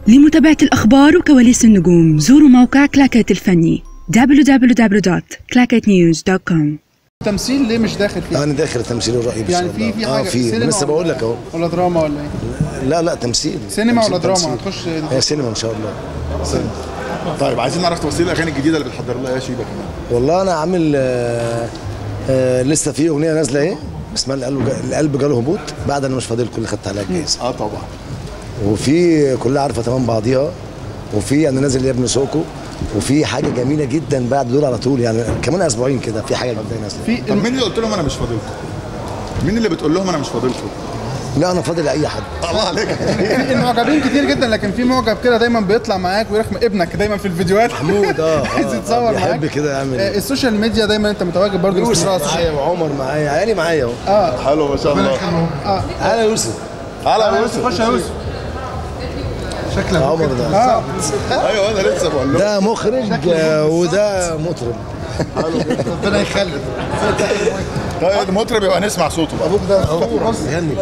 لمتابعة الأخبار وكواليس النجوم زوروا موقع كلاكيت الفني www.clacketnews.com تمثيل ليه مش داخل فيه؟ انا داخل تمثيل الرأي يعني في في حاجه اه في سينما لسه ولا- بقول لك اهو ولا دراما ولا ايه؟ لا لا تمثيل سينما تمثيل- ولا دراما؟ تمثيل. هتخش هي سينما ان شاء الله طيب عايزين نعرف تفاصيل الاغاني الجديده اللي بتحضر لها يا شيبه كمان والله انا عامل آه آه لسه في اغنيه نازله ايه اسمها القلب القلب جاله هبوط بعد انا مش فاضلكم اللي خدت عليها الجايزه اه طبعا وفي كلها عارفه تمام بعضيها وفي انا نازل يا ابن سوكو وفي حاجه جميله جدا بعد دول على طول يعني كمان اسبوعين كده في حاجه جديده نازله في طب مين اللي قلت لهم انا مش فاضلكم؟ مين اللي بتقول لهم انا مش فاضلكم؟ لا انا فاضل لاي حد الله عليك في المعجبين كتير جدا لكن في معجب كده دايما بيطلع معاك ويرخم ابنك دايما في الفيديوهات محمود اه عايز آه، يتصور بيحب معاك كده يعمل آه، السوشيال ميديا دايما انت متواجد برضه يوسف باستمرار على السوشيال معايا وعمر معايا عيالي معايا اهو اه حلو ما شاء الله تعالى يا يوسف تعالى يا خش يوسف يا يوسف شكلك عمر ده اه ايوه انا لسه بقول لهم ده مخرج آه، وده مطرب ربنا يخلف طيب المطرب يبقى نسمع صوته بقى ابوك ده اهو غني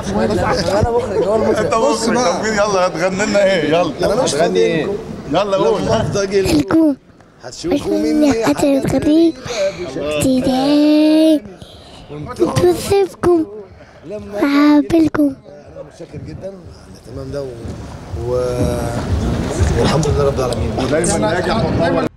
انت مخرج طب مين يلا هتغني لنا ايه يلا انا مش فاضي يلا قول لما افضل لكم هتشوفوا مني مني حتى حاجات الغريب ابتدائي توصفكم أحبلكم انا متشكر جدا على الاهتمام ده و... و... والحمد لله رب العالمين ودايما ناجح ومطور